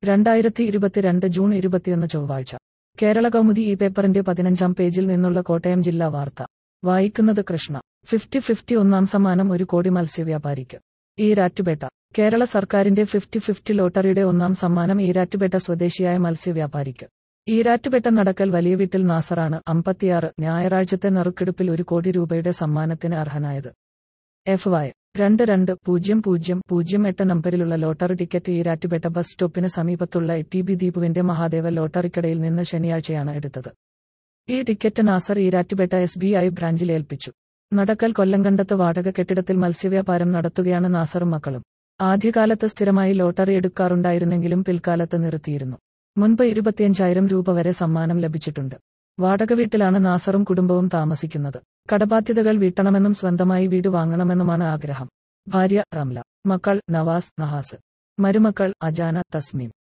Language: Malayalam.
രണ്ടായിരത്തി ഇരുപത്തിരണ്ട് ജൂൺ ഇരുപത്തിയൊന്ന് ചൊവ്വാഴ്ച കേരള കൗമുദി ഈ പേപ്പറിന്റെ പതിനഞ്ചാം പേജിൽ നിന്നുള്ള കോട്ടയം ജില്ലാ വാർത്ത വായിക്കുന്നത് കൃഷ്ണ ഫിഫ്റ്റി ഫിഫ്റ്റി ഒന്നാം സമ്മാനം ഒരു കോടി മത്സ്യവ്യാപാരിക്ക് ഈരാറ്റുപേട്ട കേരള സർക്കാരിന്റെ ഫിഫ്റ്റി ഫിഫ്റ്റി ലോട്ടറിയുടെ ഒന്നാം സമ്മാനം ഈരാറ്റുപേട്ട സ്വദേശിയായ മത്സ്യവ്യാപാരിക്ക് ഈരാറ്റുപേട്ട നടക്കൽ വലിയ വീട്ടിൽ നാസറാണ് അമ്പത്തിയാറ് ഞായറാഴ്ചത്തെ നറുക്കെടുപ്പിൽ ഒരു കോടി രൂപയുടെ സമ്മാനത്തിന് അർഹനായത് എഫ് വൈ രണ്ട് രണ്ട് പൂജ്യം പൂജ്യം പൂജ്യം എട്ട് നമ്പരിലുള്ള ലോട്ടറി ടിക്കറ്റ് ഈരാറ്റുപേട്ട ബസ് സ്റ്റോപ്പിന് സമീപത്തുള്ള ടി ബി ദീപുവിന്റെ മഹാദേവ ലോട്ടറിക്കടയിൽ നിന്ന് ശനിയാഴ്ചയാണ് എടുത്തത് ഈ ticket Nasar Erattupetta S B I ബ്രാഞ്ചിൽ ഏൽപ്പിച്ചു നടക്കൽ കൊല്ലങ്കണ്ടത്ത് വാടക കെട്ടിടത്തിൽ മത്സ്യവ്യാപാരം നടത്തുകയാണ് നാസറും മക്കളും ആദ്യകാലത്ത് സ്ഥിരമായി ലോട്ടറി എടുക്കാറുണ്ടായിരുന്നെങ്കിലും പിൽക്കാലത്ത് നിർത്തിയിരുന്നു മുൻപ് ഇരുപത്തിയഞ്ചായിരം രൂപ വരെ സമ്മാനം ലഭിച്ചിട്ടുണ്ട് വാടക വീട്ടിലാണ് നാസറും കുടുംബവും താമസിക്കുന്നത് കടബാധ്യതകൾ വീട്ടണമെന്നും സ്വന്തമായി വീട് വാങ്ങണമെന്നുമാണ് ആഗ്രഹം ഭാര്യ റംല മക്കൾ നവാസ് നഹാസ് മരുമക്കൾ അജാന തസ്മീം